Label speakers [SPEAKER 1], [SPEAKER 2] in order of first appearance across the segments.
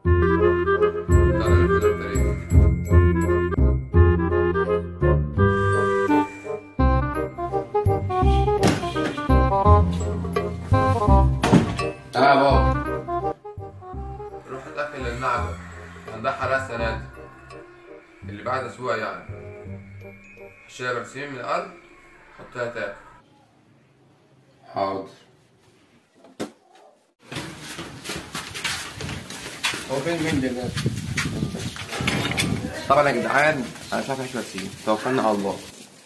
[SPEAKER 1] تعالى نبدأ التاريخ اه يا بابا روح الأكل للمعبد عندها حالة السنة دي اللي بعد أسبوع يعني هشيل برسيم من الأرض حطيها تاكل حاضر
[SPEAKER 2] هو فين مين دلوقتي؟
[SPEAKER 1] طبعا يا جدعان أنا مش عارف أعيش برسيم توكلنا على الله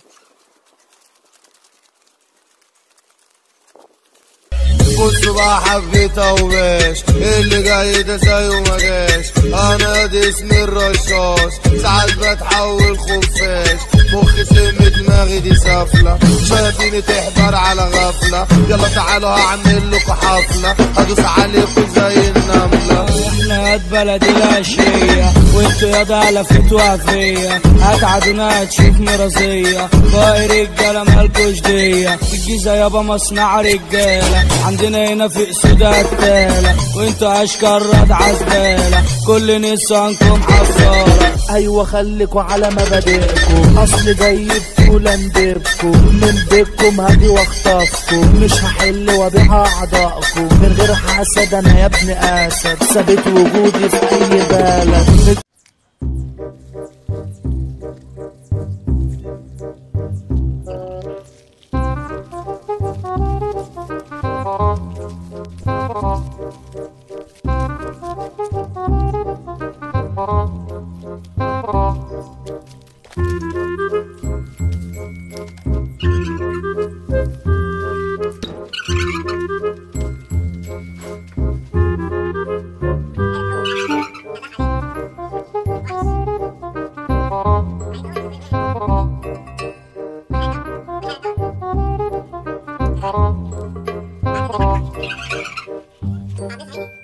[SPEAKER 3] بصوا بقى حبيته وباش اللي جاي ده زيه ما جاش انا دي اسمي الرشاش ساعات بتحول خفاش مخي سم دماغي دي سافلة شياطيني تحضر على غفلة يلا تعالوا هعمل لكم حفلة هدوس عليكم زي النملة
[SPEAKER 4] احنا قد بلد العشية وانتوا يا ضالة فتوى فيا هتعدونا هتشوف مرازية باقي رجالة مالكوش دية الجيزة يابا مصنع رجالة عندنا هنا في اسود قتالة وانتوا اشكال رضع زبالة كل نسانكم حصالة
[SPEAKER 5] ايوه خليكوا على مبادئكم اصل جاي بطولة ندبكم من بيتكم هاجي واخطفكم مش هحل وابيع اعضائكم من غير حسد انا يا ابن اسد ثابت وجودي في اي بلد
[SPEAKER 6] Thank you.